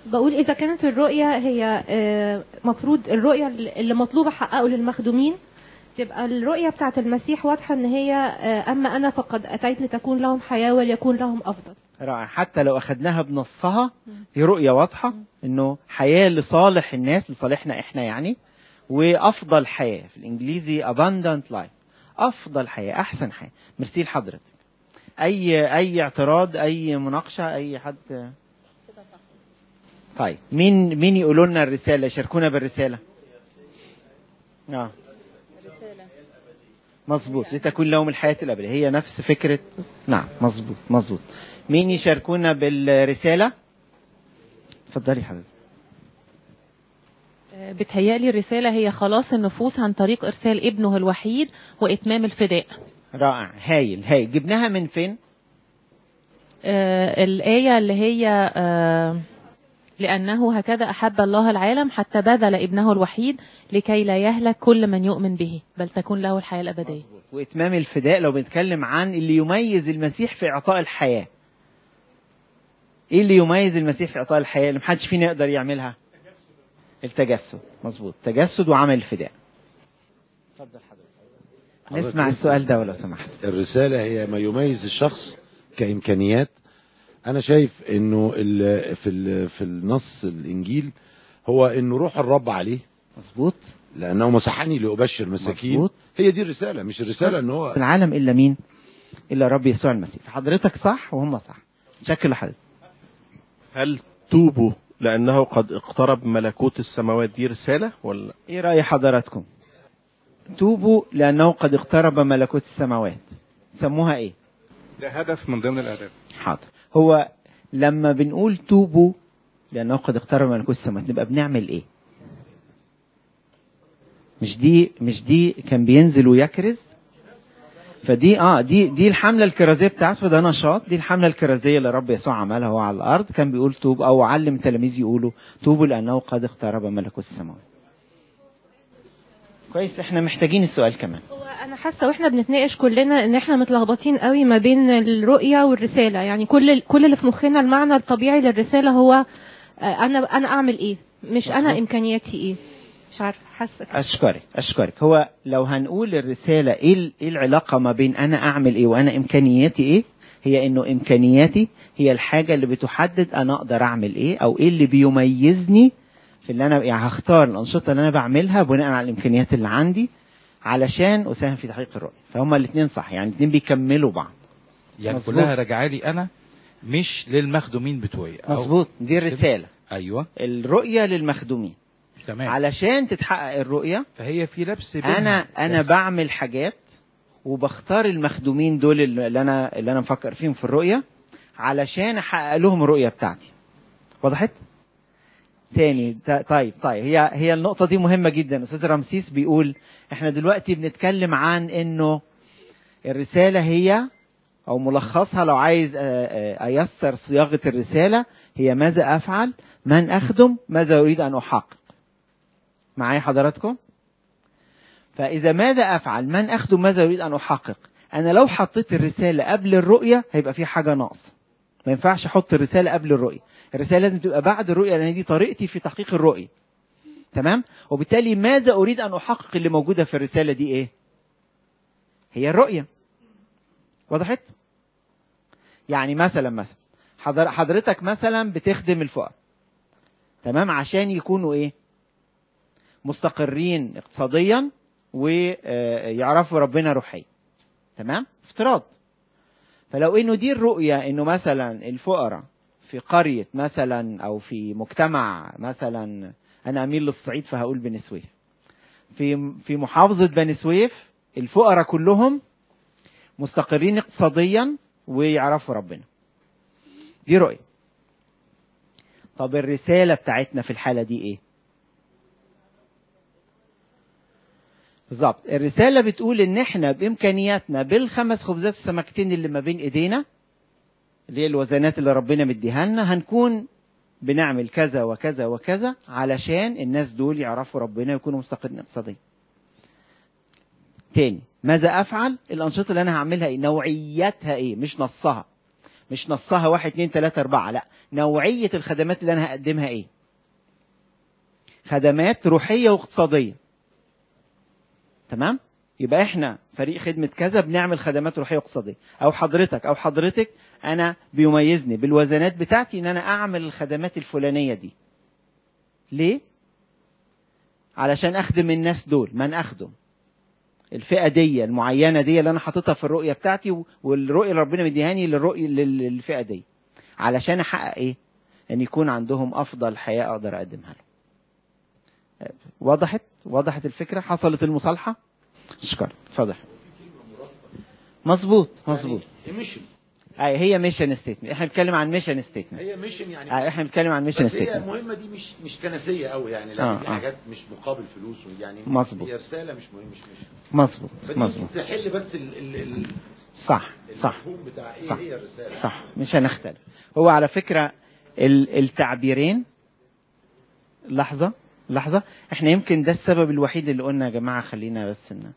بقول اذا كانت الرؤيه هي آه، مفروض الرؤيه اللي مطلوبه حققه للمخدومين تبقى الرؤيه بتاعت المسيح واضحه ان هي آه، اما انا فقد اتيت لتكون لهم حياه وليكون لهم افضل رائع حتى لو اخدناها بنصها هي رؤيه واضحه انه حياه لصالح الناس لصالحنا احنا يعني وافضل حياه في الانجليزي abundant life افضل حياه احسن حياه ميرسي لحضرتك اي اي اعتراض اي مناقشه اي حد طيب مين مين يقولوا لنا الرساله يشاركونا بالرساله اه مظبوط لتكون لهم الحياة الأبدية هي نفس فكرة نعم مظبوط مظبوط مين يشاركونا بالرسالة اتفضلي حبيبي بتهيألي الرسالة هي خلاص النفوس عن طريق إرسال ابنه الوحيد وإتمام الفداء رائع هايل هايل جبناها من فين آه الآية اللي هي آه لأنه هكذا أحب الله العالم حتى بذل ابنه الوحيد لكي لا يهلك كل من يؤمن به بل تكون له الحياة الأبدية وإتمام الفداء لو بنتكلم عن اللي يميز المسيح في إعطاء الحياة إيه اللي يميز المسيح في إعطاء الحياة اللي محدش فينا يقدر يعملها التجسد مظبوط تجسد وعمل الفداء اتفضل حضرتك نسمع السؤال ده ولو سمحت الرسالة هي ما يميز الشخص كإمكانيات أنا شايف إنه ال في ال في النص الإنجيل هو إنه روح الرب عليه مظبوط لأنه مسحني لأبشر مساكين مظبوط. هي دي الرسالة مش الرسالة إن هو في العالم إلا مين إلا رب يسوع المسيح فحضرتك صح وهم صح شكل حضرتك هل توبوا لأنه قد اقترب ملكوت السماوات دي رسالة ولا إيه رأي حضراتكم توبوا لأنه قد اقترب ملكوت السماوات سموها إيه ده هدف من ضمن الاهداف حاضر هو لما بنقول توبوا لأنه قد اقترب ملكوت السماوات نبقى بنعمل إيه مش دي مش دي كان بينزل ويكرز فدي اه دي دي الحمله الكرازيه بتاعته ده نشاط دي الحمله الكرازيه اللي رب يسوع عملها هو على الارض كان بيقول توب او علم التلاميذ يقولوا توبوا لانه قد اقترب ملكوت السماوات كويس احنا محتاجين السؤال كمان هو انا حاسه واحنا بنتناقش كلنا ان احنا متلخبطين قوي ما بين الرؤيه والرساله يعني كل كل اللي في مخنا المعنى الطبيعي للرساله هو آه، انا انا اعمل ايه مش انا امكانياتي ايه مش عارفه حاسه كده. اشكرك اشكرك هو لو هنقول الرساله ايه ال- ايه العلاقه ما بين انا اعمل ايه وانا امكانياتي ايه هي انه امكانياتي هي الحاجه اللي بتحدد انا اقدر اعمل ايه او ايه اللي بيميزني في اللي انا يعني هختار الانشطه اللي انا بعملها بناء على الامكانيات اللي عندي علشان اساهم في تحقيق الرؤيه فهما الاثنين صح يعني الاثنين بيكملوا بعض يعني مظبوط. كلها راجعه لي انا مش للمخدومين بتوعي أو- مظبوط دي الرساله ايوه الرؤيه للمخدومين تمام علشان تتحقق الرؤيه فهي في لبس بينها. انا انا بس. بعمل حاجات وبختار المخدومين دول اللي انا اللي انا مفكر فيهم في الرؤيه علشان احقق لهم الرؤيه بتاعتي وضحت تاني تا- طيب طيب هي هي النقطه دي مهمه جدا استاذ رمسيس بيقول احنا دلوقتي بنتكلم عن انه الرساله هي او ملخصها لو عايز آه، آه، ايسر صياغه الرساله هي ماذا افعل من اخدم ماذا اريد ان احقق معايا حضراتكم فإذا ماذا أفعل من أخدم ماذا أريد أن أحقق أنا لو حطيت الرسالة قبل الرؤية هيبقى في حاجة ناقصة ما ينفعش أحط الرسالة قبل الرؤية الرسالة لازم تبقى بعد الرؤية لأن دي طريقتي في تحقيق الرؤية تمام وبالتالي ماذا أريد أن أحقق اللي موجودة في الرسالة دي إيه هي الرؤية وضحت يعني مثلا مثلا حضر حضرتك مثلا بتخدم الفقراء تمام عشان يكونوا ايه مستقرين اقتصاديا ويعرفوا ربنا روحيا تمام افتراض فلو انه دي الرؤية انه مثلا الفقراء في قرية مثلا او في مجتمع مثلا انا اميل للصعيد فهقول بني سويف في في محافظة بني سويف الفقراء كلهم مستقرين اقتصاديا ويعرفوا ربنا دي رؤية طب الرسالة بتاعتنا في الحالة دي ايه بالظبط الرسالة بتقول ان احنا بامكانياتنا بالخمس خبزات السمكتين اللي ما بين ايدينا اللي هي الوزنات اللي ربنا مديها لنا هنكون بنعمل كذا وكذا وكذا علشان الناس دول يعرفوا ربنا ويكونوا مستقرين اقتصاديا تاني ماذا افعل الانشطه اللي انا هعملها ايه نوعيتها ايه مش نصها مش نصها واحد اتنين تلاتة اربعة لا نوعية الخدمات اللي انا هقدمها ايه خدمات روحية واقتصادية تمام يبقى احنا فريق خدمة كذا بنعمل خدمات روحية واقتصادية او حضرتك او حضرتك انا بيميزني بالوزنات بتاعتي ان انا اعمل الخدمات الفلانية دي ليه علشان اخدم الناس دول من اخدم الفئة دي المعينة دي اللي انا حاططها في الرؤية بتاعتي و- والرؤية اللي ربنا مديهاني للرؤية لل- للفئة دي علشان احقق ايه ان يكون عندهم افضل حياة اقدر اقدمها لهم وضحت وضحت الفكرة حصلت المصالحة شكرا اتفضل مظبوط مظبوط ميشن اي هي ميشن ستيتمنت احنا بنتكلم عن ميشن ستيتمنت هي ميشن يعني احنا بنتكلم عن ميشن بس هي ستيتمنت المهمه دي مش مش كنسيه قوي يعني لا آه، دي آه. حاجات مش مقابل فلوس يعني مظبوط. هي رساله مش مهم مش مش مظبوط فدي مظبوط تحل بس ال ال ال صح صح المفهوم بتاع ايه صح. هي الرساله صح مش هنختلف هو على فكرة ال- التعبيرين لحظة لحظة احنا يمكن ده السبب الوحيد اللي قلنا يا جماعة خلينا بس ان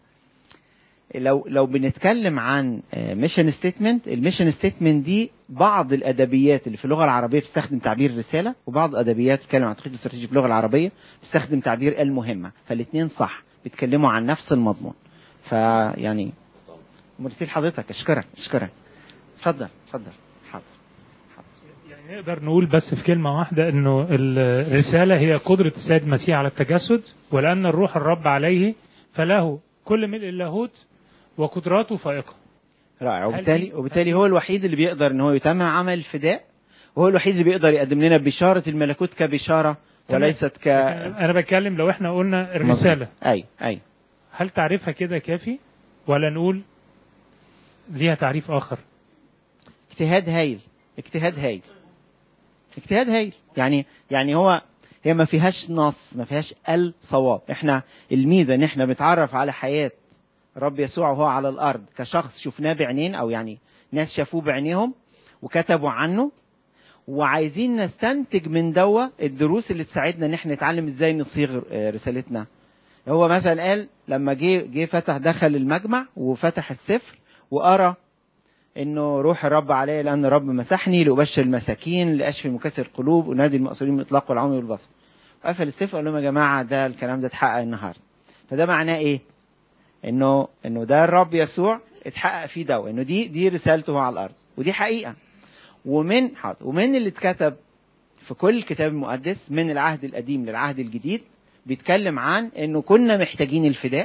لو لو بنتكلم عن ميشن ستيتمنت الميشن ستيتمنت دي بعض الادبيات اللي في اللغه العربيه بتستخدم تعبير رساله وبعض ادبيات بتتكلم عن تخطيط استراتيجي في اللغه العربيه بتستخدم تعبير المهمه فالاثنين صح بيتكلموا عن نفس المضمون فيعني مرسل حضرتك اشكرك اشكرك اتفضل اتفضل حاضر يعني نقدر نقول بس في كلمة واحدة انه الرسالة هي قدرة السيد المسيح على التجسد ولأن الروح الرب عليه فله كل ملء اللاهوت وقدراته فائقة رائع هل وبالتالي دي- وبالتالي هو الوحيد اللي بيقدر ان هو يتمم عمل الفداء وهو الوحيد اللي بيقدر يقدم لنا بشارة الملكوت كبشارة تمام. وليست ك لكن أنا بتكلم لو احنا قلنا الرسالة اي اي هل تعريفها كده كافي ولا نقول ليها تعريف آخر اجتهاد هايل اجتهاد هايل اجتهاد هايل يعني يعني هو هي ما فيهاش نص ما فيهاش الصواب احنا الميزه ان احنا بنتعرف على حياه رب يسوع وهو على الارض كشخص شفناه بعينين او يعني ناس شافوه بعينيهم وكتبوا عنه وعايزين نستنتج من دوا الدروس اللي تساعدنا ان احنا نتعلم ازاي نصيغ آه، رسالتنا هو مثلا قال لما جه جه فتح دخل المجمع وفتح السفر وقرا انه روح الرب علي لان الرب مسحني لابشر المساكين لاشفي مكسر القلوب ونادي المأسورين من الاطلاق والعمي والبصر قفل السفر قال لهم يا جماعه ده الكلام ده اتحقق النهارده فده معناه ايه انه انه ده الرب يسوع اتحقق فيه ده انه دي دي رسالته على الارض ودي حقيقه ومن حاضر ومن اللي اتكتب في كل الكتاب المقدس من العهد القديم للعهد الجديد بيتكلم عن انه كنا محتاجين الفداء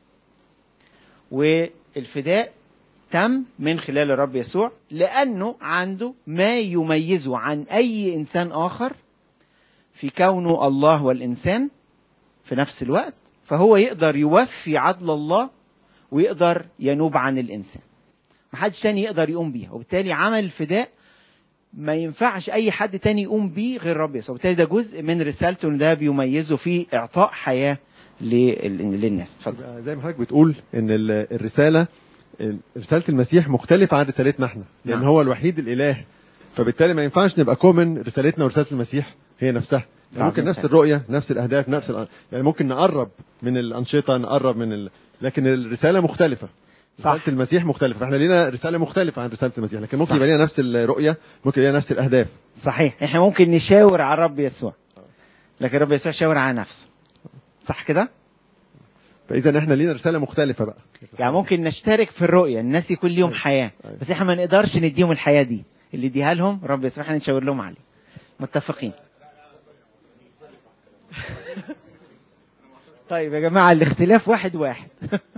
والفداء تم من خلال الرب يسوع لأنه عنده ما يميزه عن أي إنسان آخر في كونه الله والإنسان في نفس الوقت فهو يقدر يوفي عدل الله ويقدر ينوب عن الإنسان محدش تاني يقدر يقوم بيها وبالتالي عمل الفداء ما ينفعش أي حد تاني يقوم بيه غير رب يسوع وبالتالي ده جزء من رسالته إن ده بيميزه في إعطاء حياة لل- للناس اتفضل يبقى زي ما حضرتك بتقول ان ال- الرساله ال- رساله المسيح مختلفه عن رسالتنا احنا لان نعم. هو الوحيد الاله فبالتالي ما ينفعش نبقى كومن رسالتنا ورساله المسيح هي نفسها يعني ممكن عظيم. نفس الرؤيه نفس الاهداف نفس الأ... يعني ممكن نقرب من الانشطه نقرب من ال... لكن الرساله مختلفه صح. رساله المسيح مختلفه فاحنا لينا رساله مختلفه عن رساله المسيح لكن ممكن صح. يبقى لنا نفس الرؤيه ممكن يبقى لنا نفس الاهداف صحيح احنا ممكن نشاور على الرب يسوع لكن الرب يسوع شاور على نفسه صح كده فاذا احنا لينا رساله مختلفه بقى يعني ممكن نشترك في الرؤيه الناس يكون ليهم أيوة. حياه أيوة. بس احنا ما نقدرش نديهم الحياه دي اللي يديها لهم رب يسوع احنا نشاور لهم عليه متفقين طيب يا جماعه الاختلاف واحد واحد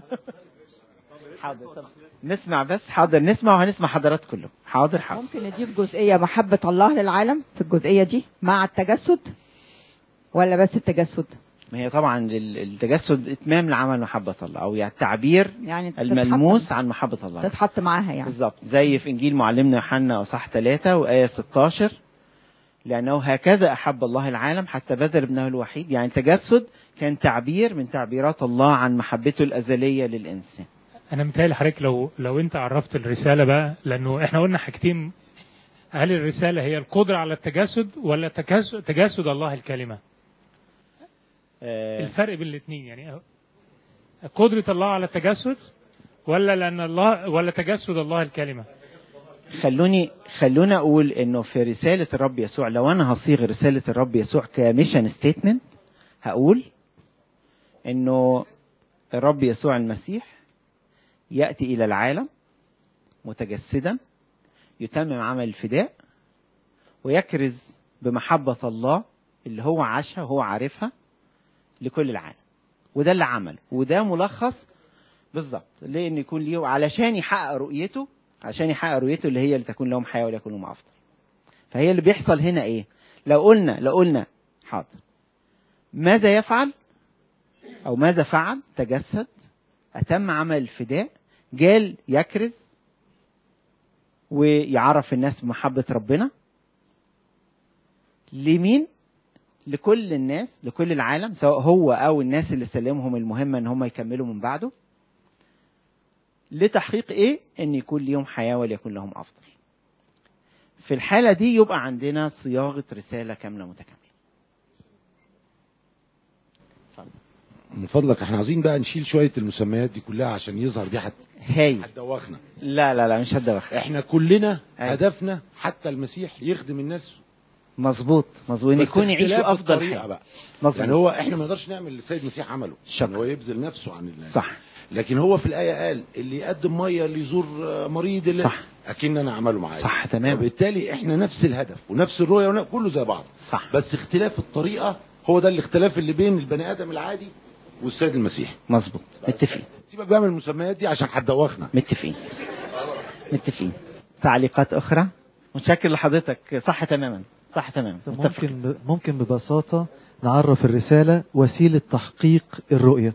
حاضر طب نسمع بس حاضر نسمع وهنسمع حضرات كلهم حاضر حاضر ممكن نضيف جزئية محبة الله للعالم في الجزئية دي مع التجسد ولا بس التجسد ما هي طبعا ال- التجسد اتمام لعمل محبه الله او يعني التعبير يعني تتحط- الملموس عن محبه الله تتحط معاها يعني بالظبط زي في انجيل معلمنا يوحنا اصح 3 وايه 16 لانه هكذا احب الله العالم حتى بذل ابنه الوحيد يعني التجسد كان تعبير من تعبيرات الله عن محبته الازليه للانسان انا متهيألي حضرتك لو لو انت عرفت الرساله بقى لانه احنا قلنا حاجتين هل الرساله هي القدره على التجسد ولا تجسد, تجسد الله الكلمه آه، الفرق بين الاثنين يعني قدره الله على التجسد ولا لان الله ولا تجسد الله الكلمه خلوني خلونا اقول انه في رساله الرب يسوع لو انا هصيغ رساله الرب يسوع كميشن ستيتمنت هقول انه الرب يسوع المسيح ياتي الى العالم متجسدا يتمم عمل الفداء ويكرز بمحبه الله اللي هو عاشها وهو عارفها لكل العالم وده اللي عمله وده ملخص بالظبط لان يكون ليه علشان يحقق رؤيته عشان يحقق رؤيته اللي هي لتكون لهم حياه وليكن لهم افضل فهي اللي بيحصل هنا ايه لو قلنا لو قلنا حاضر ماذا يفعل او ماذا فعل تجسد اتم عمل الفداء جال يكرز ويعرف الناس بمحبة ربنا لمين لكل الناس لكل العالم سواء هو او الناس اللي سلمهم المهمة ان هم يكملوا من بعده لتحقيق ايه ان يكون ليهم حياة وليكن لهم افضل في الحالة دي يبقى عندنا صياغة رسالة كاملة متكاملة من فضلك احنا عايزين بقى نشيل شويه المسميات دي كلها عشان يظهر دي حت هاي هتدوخنا لا لا لا مش هتدوخ احنا كلنا أيوة. هدفنا حتى المسيح يخدم الناس مظبوط مظبوط ان بس يكون اختلاف يعيشوا افضل الطريقة حياة بقى مظبوط يعني هو احنا ما نقدرش نعمل اللي السيد المسيح عمله شكرا. ان هو يبذل نفسه عن الناس صح لكن هو في الايه قال اللي يقدم ميه اللي يزور آه، مريض اللي صح. اكن انا عمله معايا صح تمام وبالتالي احنا نفس الهدف ونفس الرؤيه ون- كله زي بعض صح بس اختلاف الطريقه هو ده الاختلاف اللي بين البني ادم العادي والسيد المسيح مظبوط متفقين سيبك بقى من المسميات دي عشان هتدوخنا متفقين متفقين تعليقات اخرى متشكر لحضرتك صح تماما صح تماما متفق ممكن ممكن ببساطة نعرف الرسالة وسيلة تحقيق الرؤية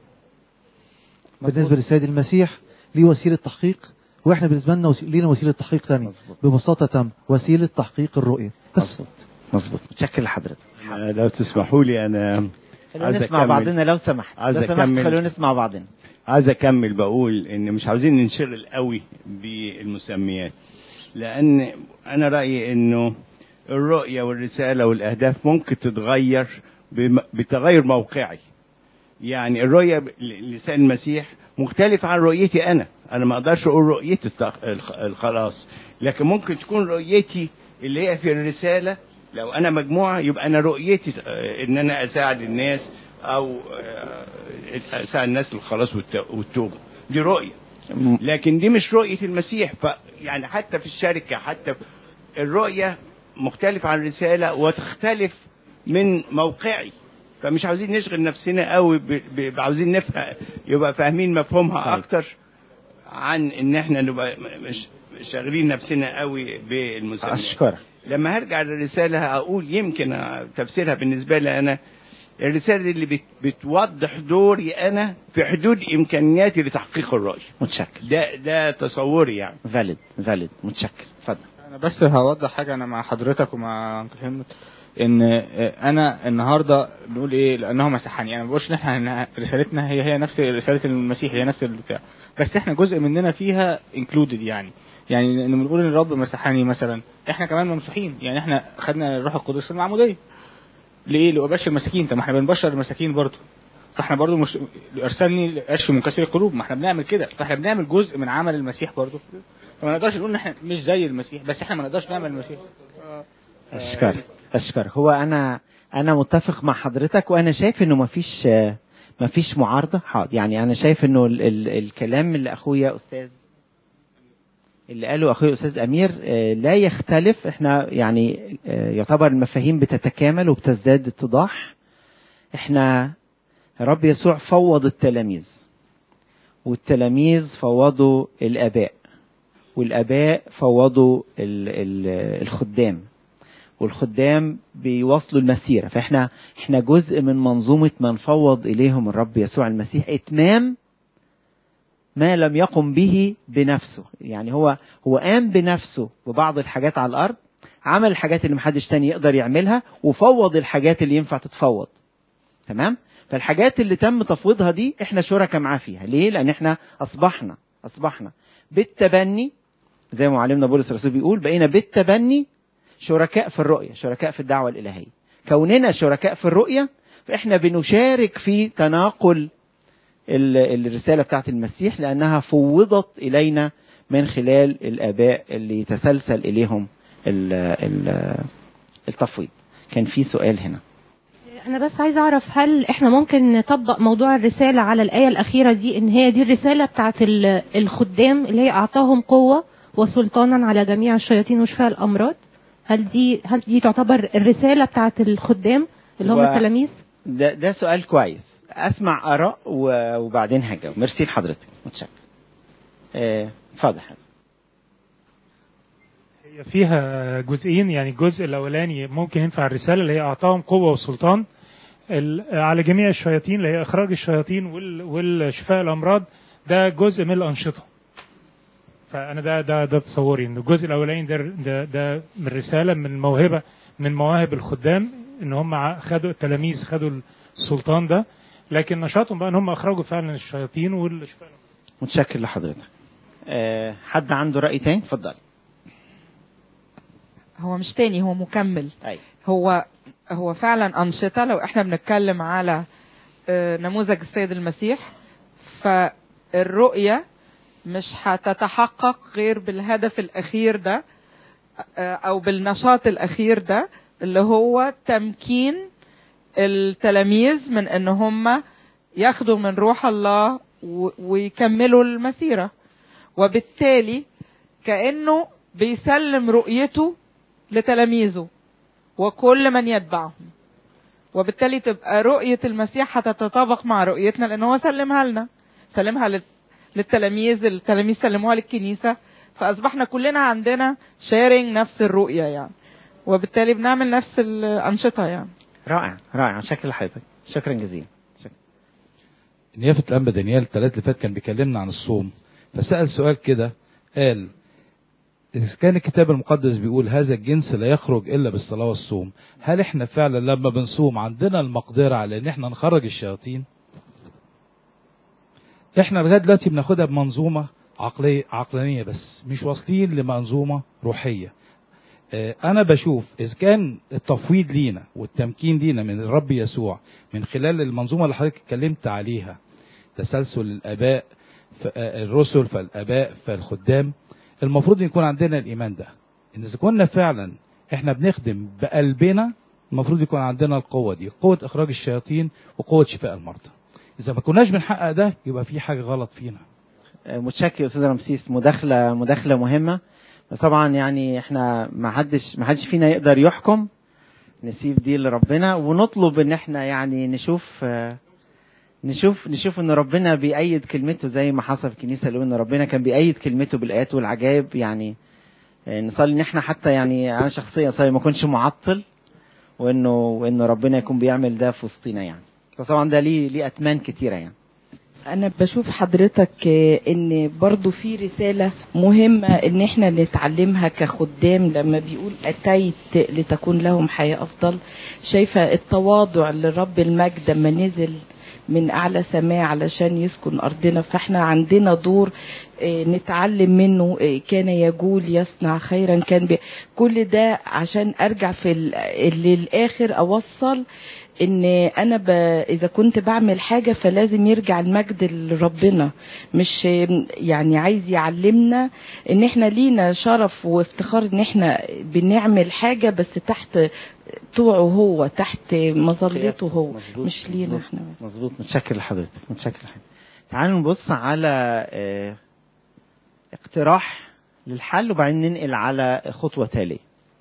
بالنسبة للسيد المسيح ليه وسيلة تحقيق واحنا بالنسبة لنا وسي- لينا وسيلة تحقيق تاني مظبوط ببساطة تام وسيلة تحقيق الرؤية بس مظبوط مظبوط متشكر لحضرتك لو تسمحوا لي انا خلونا عايز نسمع أكمل. بعضنا لو سمحت عايز لو سمحت أكمل. خلونا نسمع بعضنا عايز اكمل بقول ان مش عاوزين ننشغل قوي بالمسميات لان انا رايي انه الرؤيه والرساله والاهداف ممكن تتغير بم- بتغير موقعي يعني الرؤيه ب- ل- لسان المسيح مختلف عن رؤيتي انا انا ما اقدرش اقول رؤيتي التخ- الخ- الخلاص لكن ممكن تكون رؤيتي اللي هي في الرساله لو انا مجموعه يبقى انا رؤيتي آه، ان انا اساعد الناس او آه، اساعد الناس للخلاص والت- والتوبه دي رؤيه لكن دي مش رؤيه المسيح ف يعني حتى في الشركه حتى في الرؤيه مختلفه عن الرساله وتختلف من موقعي فمش عاوزين نشغل نفسنا قوي ب... ب... عاوزين نفهم يبقى فاهمين مفهومها طيب. اكتر عن ان احنا نبقى م- مش شاغلين نفسنا قوي بالمسميات اشكرك لما هرجع للرسالة هقول يمكن تفسيرها بالنسبة لي أنا الرسالة دي اللي بت- بتوضح دوري أنا في حدود إمكانياتي لتحقيق الرؤية متشكر ده ده تصوري يعني فاليد فاليد متشكر اتفضل انا بس هوضح حاجه انا مع حضرتك ومع انكل هيمت ان انا النهارده بنقول ايه لانه مسيحاني انا ما بقولش ان احنا إن رسالتنا هي هي نفس رساله المسيح هي نفس البتاع بس احنا جزء مننا فيها انكلودد يعني يعني لما بنقول ان الرب مسيحاني مثلا احنا كمان ممسوحين يعني احنا خدنا الروح القدس في المعموديه ليه لأبشر المساكين طب ما احنا بنبشر المساكين برضه فاحنا برضه مش ارسلني اشفي منكسر القلوب ما احنا بنعمل كده فاحنا بنعمل جزء من عمل المسيح برضه فما نقدرش نقول ان احنا مش زي المسيح بس احنا ما نقدرش نعمل المسيح اشكرك اشكرك هو انا انا متفق مع حضرتك وانا شايف انه مفيش مفيش معارضه حاضر يعني انا شايف انه ال ال الكلام اللي اخويا استاذ اللي قاله اخويا استاذ امير آه، لا يختلف احنا يعني آه، يعتبر المفاهيم بتتكامل وبتزداد اتضاح احنا رب يسوع فوض التلاميذ والتلاميذ فوضوا الاباء والاباء فوضوا ال ال الخدام والخدام بيواصلوا المسيره فاحنا احنا جزء من منظومه من فوض اليهم الرب يسوع المسيح اتمام ما لم يقم به بنفسه يعني هو هو قام بنفسه ببعض الحاجات على الارض عمل الحاجات اللي محدش تاني يقدر يعملها وفوض الحاجات اللي ينفع تتفوض تمام فالحاجات اللي تم تفويضها دي احنا شركاء معاه فيها ليه لان احنا اصبحنا اصبحنا بالتبني زي ما معلمنا بولس الرسول بيقول بقينا بالتبني شركاء في الرؤية شركاء في الدعوة الإلهية كوننا شركاء في الرؤية فإحنا بنشارك في تناقل ال- الرسالة بتاعت المسيح لأنها فوضت إلينا من خلال الآباء اللي يتسلسل إليهم ال ال التفويض كان في سؤال هنا انا بس عايزه اعرف هل احنا ممكن نطبق موضوع الرساله على الايه الاخيره دي ان هي دي الرساله بتاعت ال- الخدام اللي هي اعطاهم قوه وسلطانا على جميع الشياطين وشفاء الامراض هل دي هل دي تعتبر الرساله بتاعت الخدام اللي هم و- التلاميذ ده ده سؤال كويس اسمع اراء و- وبعدين هجاوب ميرسي لحضرتك متشكر آه، اتفضل حضرتك. هي فيها جزئين يعني الجزء الاولاني ممكن ينفع الرساله اللي هي اعطاهم قوه وسلطان ال- على جميع الشياطين اللي هي اخراج الشياطين وال- والشفاء الامراض ده جزء من الانشطه فانا ده ده ده تصوري ان الجزء الاولاني ده ده, ده من رساله من موهبه من مواهب الخدام ان هم ع- خدوا التلاميذ خدوا السلطان ده لكن نشاطهم بقى ان هم اخرجوا فعلا الشياطين والشفاء متشكر لحضرتك آه، حد عنده رأي تاني اتفضل هو مش تاني هو مكمل أي. هو هو فعلا أنشطة لو احنا بنتكلم على آه، نموذج السيد المسيح فالرؤية مش هتتحقق غير بالهدف الأخير ده آه، أو بالنشاط الأخير ده اللي هو تمكين التلاميذ من ان هم ياخدوا من روح الله و- ويكملوا المسيرة وبالتالي كأنه بيسلم رؤيته لتلاميذه وكل من يتبعهم وبالتالي تبقى رؤية المسيح هتتطابق مع رؤيتنا لأن هو سلمها لنا سلمها لل- للتلاميذ التلاميذ سلموها للكنيسة فأصبحنا كلنا عندنا شيرنج نفس الرؤية يعني وبالتالي بنعمل نفس الأنشطة يعني رائع رائع شكرا لحضرتك شكرا جزيلا نيافة الأنبا دانيال الثلاث اللي فات كان بيكلمنا عن الصوم فسأل سؤال كده قال إذا كان الكتاب المقدس بيقول هذا الجنس لا يخرج إلا بالصلاة والصوم هل إحنا فعلا لما بنصوم عندنا المقدرة على إن إحنا نخرج الشياطين إحنا لغاية دلوقتي بناخدها بمنظومة عقلية عقلانية بس مش واصلين لمنظومة روحية آه، أنا بشوف إذا كان التفويض لينا والتمكين لينا من الرب يسوع من خلال المنظومة اللي حضرتك اتكلمت عليها تسلسل الآباء ف- آه، الرسل فالآباء فالخدام المفروض يكون عندنا الإيمان ده إن إذا كنا فعلا إحنا بنخدم بقلبنا المفروض يكون عندنا القوة دي قوة إخراج الشياطين وقوة شفاء المرضى إذا ما كناش بنحقق ده يبقى في حاجة غلط فينا آه، متشكر يا استاذ رمسيس مداخله مداخله مهمه بس طبعا يعني احنا ما حدش ما حدش فينا يقدر يحكم نسيب دي لربنا ونطلب ان احنا يعني نشوف آه، نشوف نشوف ان ربنا بيأيد كلمته زي ما حصل في الكنيسه اللي ان ربنا كان بيأيد كلمته بالايات والعجائب يعني آه، نصلي ان احنا حتى يعني انا شخصيا صلي ما اكونش معطل وانه وانه ربنا يكون بيعمل ده في وسطينا يعني فطبعا ده ليه ليه اتمان كتيره يعني انا بشوف حضرتك آه، ان برضو في رسالة مهمة ان احنا نتعلمها كخدام لما بيقول اتيت لتكون لهم حياة افضل شايفة التواضع لرب المجد لما نزل من اعلى سماء علشان يسكن ارضنا فاحنا عندنا دور آه، نتعلم منه آه، كان يقول يصنع خيرا كان بي... كل ده عشان ارجع في ال... للاخر اوصل ان انا ب... اذا كنت بعمل حاجة فلازم يرجع المجد لربنا مش يعني عايز يعلمنا ان احنا لينا شرف وافتخار ان احنا بنعمل حاجة بس تحت طوعه هو تحت مظلته هو مظبوط، مش لينا مظبوط، احنا مظبوط متشكر لحضرتك متشكر لحضرتك تعالوا نبص على آه، اقتراح للحل وبعدين ننقل على خطوة تالية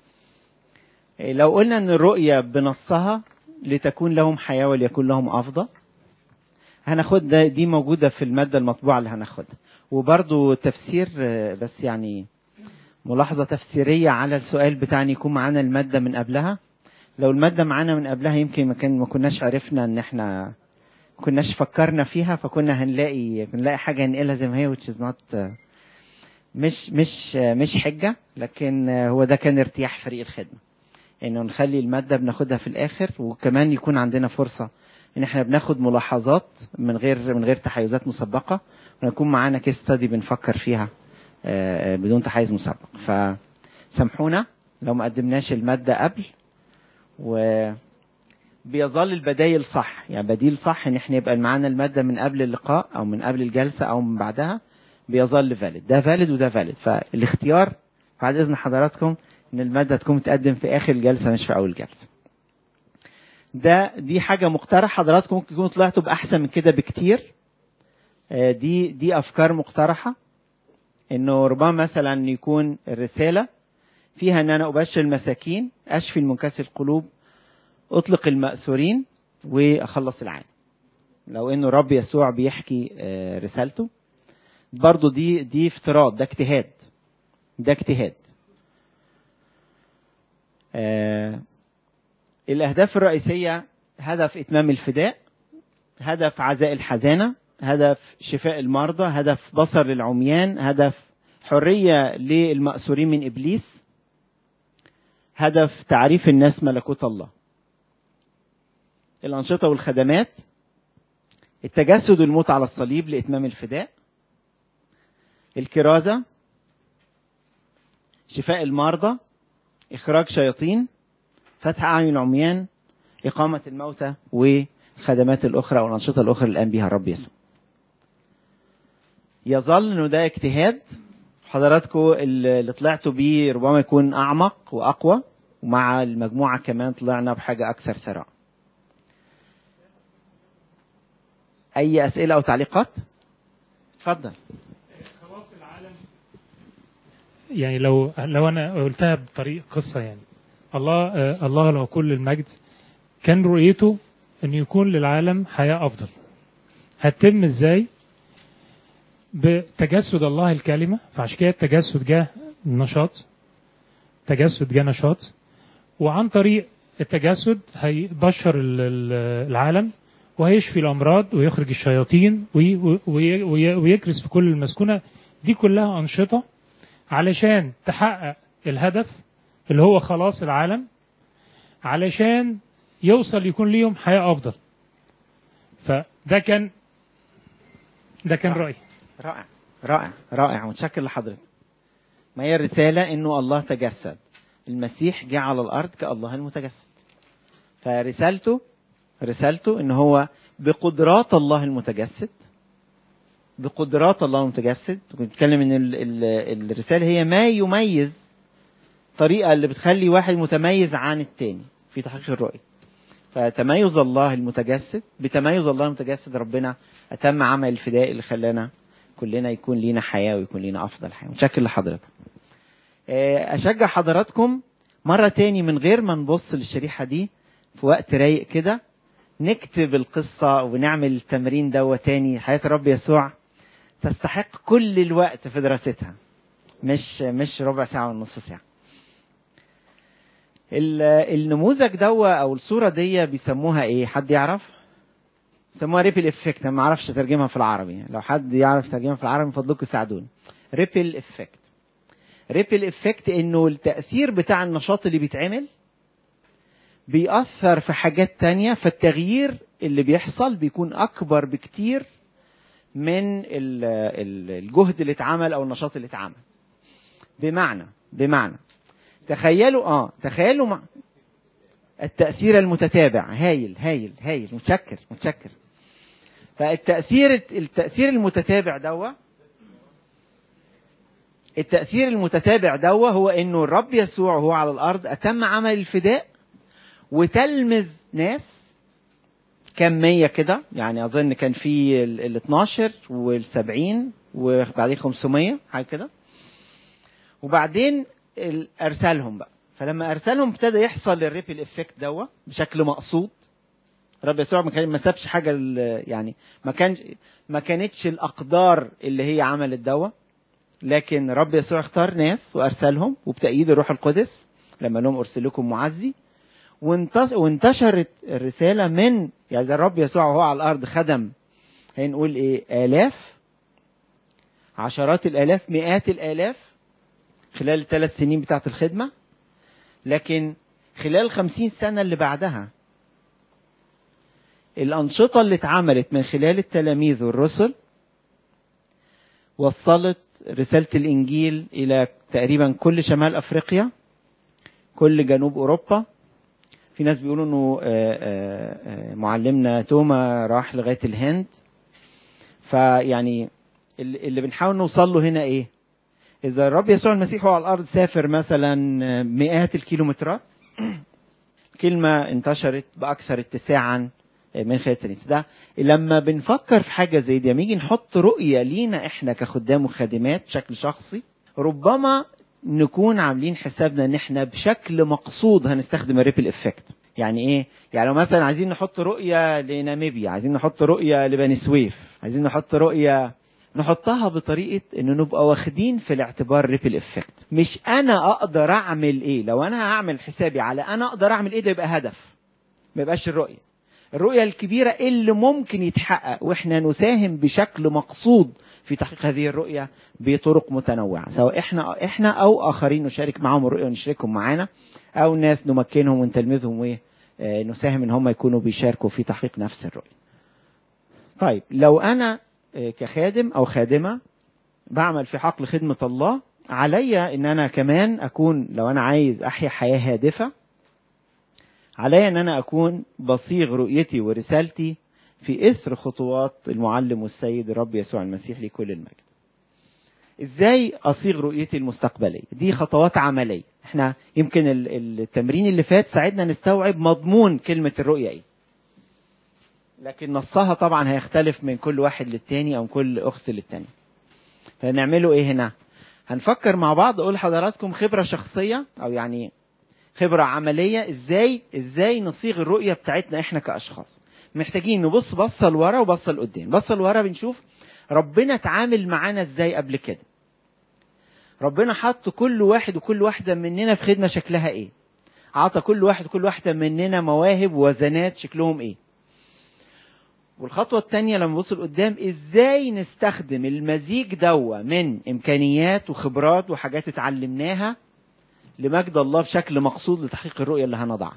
آه، لو قلنا ان الرؤية بنصها لتكون لهم حياة وليكون لهم أفضل هناخد ده دي موجودة في المادة المطبوعة اللي هناخدها وبرضو تفسير آه، بس يعني ملاحظة تفسيرية على السؤال بتاع ان يكون معانا المادة من قبلها لو المادة معانا من قبلها يمكن ما كان ما كناش عرفنا ان احنا ما كناش فكرنا فيها فكنا هنلاقي هنلاقي حاجة ننقلها زي ما هي which is not uh, مش مش uh, مش حجة لكن uh, هو ده كان ارتياح فريق الخدمة انه نخلي المادة بناخدها في الاخر وكمان يكون عندنا فرصة ان احنا بناخد ملاحظات من غير من غير تحيزات مسبقة ونكون معانا كيس ستادي بنفكر فيها uh, بدون تحيز مسبق فسامحونا لو ما قدمناش المادة قبل و بيظل البدايل صح يعني بديل صح ان احنا يبقى معانا المادة من قبل اللقاء او من قبل الجلسة او من بعدها بيظل فالid ده فالid وده فالid فالاختيار بعد اذن حضراتكم ان الماده تكون متقدم في اخر الجلسه مش في اول جلسه ده دي حاجه مقترح حضراتكم ممكن تكونوا طلعتوا باحسن من كده بكتير آه، دي دي افكار مقترحه انه ربما مثلا يكون الرساله فيها ان انا ابشر المساكين اشفي المنكسر القلوب اطلق المأسورين واخلص العالم لو انه الرب يسوع بيحكي آه، رسالته برضو دي دي افتراض ده اجتهاد ده اجتهاد آه، الاهداف الرئيسيه هدف اتمام الفداء هدف عزاء الحزانه هدف شفاء المرضى هدف بصر للعميان هدف حريه للمأسورين من ابليس هدف تعريف الناس ملكوت الله الأنشطة والخدمات التجسد والموت على الصليب لإتمام الفداء الكرازة شفاء المرضى إخراج شياطين فتح أعين العميان إقامة الموتى والخدمات الأخرى والأنشطة الأخرى اللي قام بها الرب يسوع يظل إنه ده اجتهاد حضراتكم اللي طلعتوا بيه ربما يكون أعمق وأقوى ومع المجموعة كمان طلعنا بحاجة أكثر ثراء أي أسئلة أو تعليقات؟ اتفضل يعني لو لو انا قلتها بطريق قصه يعني الله آه الله له كل المجد كان رؤيته ان يكون للعالم حياه افضل هتتم ازاي بتجسد الله الكلمه فعشان كده التجسد جه نشاط تجسد جه نشاط وعن طريق التجسد هيبشر ال- ال- العالم وهيشفي الامراض ويخرج الشياطين وي- وي- وي- ويكرس في كل المسكونه دي كلها انشطه علشان تحقق الهدف اللي هو خلاص العالم علشان يوصل يكون ليهم حياه افضل فده كان ده كان رايي رائع رائع رائع متشكر لحضرتك ما هي الرسالة انه الله تجسد المسيح جه على الارض كالله المتجسد فرسالته رسالته ان هو بقدرات الله المتجسد بقدرات الله المتجسد كنت بتكلم ان ال- ال- الرسالة هي ما يميز الطريقة اللي بتخلي واحد متميز عن التاني في تحقيق الرؤية فتميز الله المتجسد بتميز الله المتجسد ربنا أتم عمل الفداء اللي خلانا كلنا يكون لينا حياة ويكون لينا أفضل حياة متشكر لحضرتك آه، أشجع حضراتكم مرة تاني من غير ما نبص للشريحة دي في وقت رايق كده نكتب القصة ونعمل التمرين دوا تاني حياة الرب يسوع تستحق كل الوقت في دراستها مش مش ربع ساعة ونص ساعة ال- النموذج دوا او الصورة دي بيسموها ايه حد يعرف بيسموها ريبل افكت انا ما اعرفش اترجمها في العربي لو حد يعرف يترجمها في العربي من فضلكم ساعدوني ريبل افكت ريبل افكت انه التأثير بتاع النشاط اللي بيتعمل بيأثر في حاجات تانية فالتغيير اللي بيحصل بيكون أكبر بكتير من ال- ال- الجهد اللي اتعمل أو النشاط اللي اتعمل بمعنى بمعنى تخيلوا اه تخيلوا مع التأثير المتتابع هايل هايل هايل متشكر متشكر فالتأثير التأثير المتتابع دوا التأثير المتتابع دوا هو انه الرب يسوع وهو على الارض اتم عمل الفداء وتلمذ ناس كم مية كده يعني اظن كان في ال ال 12 وال 70 وبعدين 500 حاجه كده وبعدين ال- ارسلهم بقى فلما ارسلهم ابتدى يحصل الريبل افكت دوا بشكل مقصود الرب يسوع ما كان ما سابش حاجه ال- يعني ما كانش ما كانتش الاقدار اللي هي عملت دوا لكن رب يسوع اختار ناس وارسلهم وبتأييد الروح القدس لما لهم ارسلكم معزي وانتش- وانتشرت الرساله من يعني ده الرب يسوع وهو على الارض خدم هنقول ايه الاف عشرات الالاف مئات الالاف خلال الثلاث سنين بتاعت الخدمه لكن خلال الخمسين سنه اللي بعدها الانشطه اللي اتعملت من خلال التلاميذ والرسل وصلت رساله الانجيل الى تقريبا كل شمال افريقيا كل جنوب اوروبا في ناس بيقولوا انه آه، آه، آه، معلمنا توما راح لغايه الهند فيعني اللي اللي بنحاول نوصل له هنا ايه اذا الرب يسوع المسيح هو على الارض سافر مثلا مئات الكيلومترات كلمة انتشرت بأكثر اتساعا من خلال التنس ده لما بنفكر في حاجة زي دي لما نيجي نحط رؤية لينا احنا كخدام وخادمات بشكل شخصي ربما نكون عاملين حسابنا ان احنا بشكل مقصود هنستخدم الريبل افكت يعني ايه يعني لو مثلا عايزين نحط رؤية لناميبيا عايزين نحط رؤية لبني سويف عايزين نحط رؤية نحطها بطريقة انه نبقى واخدين في الاعتبار ريبل افكت مش انا اقدر اعمل ايه لو انا هعمل حسابي على انا اقدر اعمل ايه ده يبقى هدف ما يبقاش الرؤية الرؤية الكبيرة اللي ممكن يتحقق واحنا نساهم بشكل مقصود في تحقيق هذه الرؤية بطرق متنوعة سواء احنا احنا او اخرين نشارك معاهم الرؤية ونشاركهم معانا او ناس نمكنهم ونتلمذهم ونساهم ان هم يكونوا بيشاركوا في تحقيق نفس الرؤية طيب لو انا كخادم او خادمة بعمل في حقل خدمة الله عليا ان انا كمان اكون لو انا عايز احيا حياة هادفة عليا ان انا اكون بصيغ رؤيتي ورسالتي في اثر خطوات المعلم والسيد الرب يسوع المسيح لكل المجد ازاي اصيغ رؤيتي المستقبليه دي خطوات عمليه احنا يمكن التمرين اللي فات ساعدنا نستوعب مضمون كلمه الرؤيه ايه لكن نصها طبعا هيختلف من كل واحد للتاني او من كل اخت للتاني فنعمله ايه هنا هنفكر مع بعض اقول لحضراتكم خبره شخصيه او يعني خبره عمليه ازاي ازاي نصيغ الرؤيه بتاعتنا احنا كاشخاص محتاجين نبص بصه لورا وبصه لقدام بصه لورا بنشوف ربنا اتعامل معانا ازاي قبل كده ربنا حط كل واحد وكل واحده مننا في خدمه شكلها ايه عطى كل واحد وكل واحده مننا مواهب ووزنات شكلهم ايه والخطوة التانية لما نبص لقدام ازاي نستخدم المزيج دوا من امكانيات وخبرات وحاجات اتعلمناها لمجد الله بشكل مقصود لتحقيق الرؤية اللي هنضعها